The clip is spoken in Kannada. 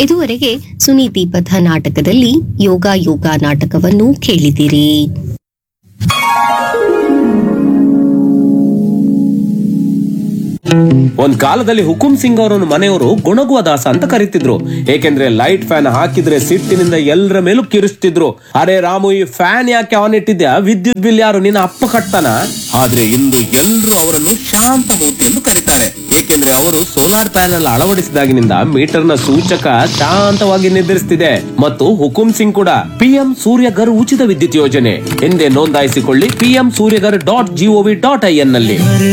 ಇದುವರೆಗೆ ಸುನೀತಿ ಪಥ ನಾಟಕದಲ್ಲಿ ಯೋಗ ಯೋಗ ನಾಟಕವನ್ನು ಕೇಳಿದಿರಿ ಒಂದ್ ಕಾಲದಲ್ಲಿ ಹುಕುಂ ಸಿಂಗ್ ಅವರನ್ನು ಮನೆಯವರು ಗುಣಗುವ ದಾಸ ಅಂತ ಕರೀತಿದ್ರು ಏಕೆಂದ್ರೆ ಲೈಟ್ ಫ್ಯಾನ್ ಹಾಕಿದ್ರೆ ಸಿಟ್ಟಿನಿಂದ ಎಲ್ಲರ ಮೇಲೂ ಕಿರಿಸ್ತಿದ್ರು ಅರೆ ರಾಮು ಈ ಫ್ಯಾನ್ ಯಾಕೆ ಆನ್ ಇಟ್ಟಿದ್ಯಾ ವಿದ್ಯುತ್ ಬಿಲ್ ಯಾರು ನಿನ್ನ ಅಪ್ಪ ಕಟ್ತಾನ ಆದ್ರೆ ಇಂದು ಎಲ್ಲರೂ ಅವರನ್ನು ಶಾಂತ ಮೂರ್ತಿ ಎಂದು ಕರೀತಾರೆ ಏಕೆಂದ್ರೆ ಅವರು ಸೋಲಾರ್ ಪ್ಯಾನೆಲ್ ಅಳವಡಿಸಿದಾಗಿನಿಂದ ಮೀಟರ್ ನ ಸೂಚಕ ಶಾಂತವಾಗಿ ನಿರ್ಧರಿಸುತ್ತಿದೆ ಮತ್ತು ಹುಕುಂ ಸಿಂಗ್ ಕೂಡ ಪಿಎಂ ಸೂರ್ಯಗರ್ ಉಚಿತ ವಿದ್ಯುತ್ ಯೋಜನೆ ಎಂದೇ ನೋಂದಾಯಿಸಿಕೊಳ್ಳಿ PM Suryaghar dot G O V dot I N ನಲ್ಲಿ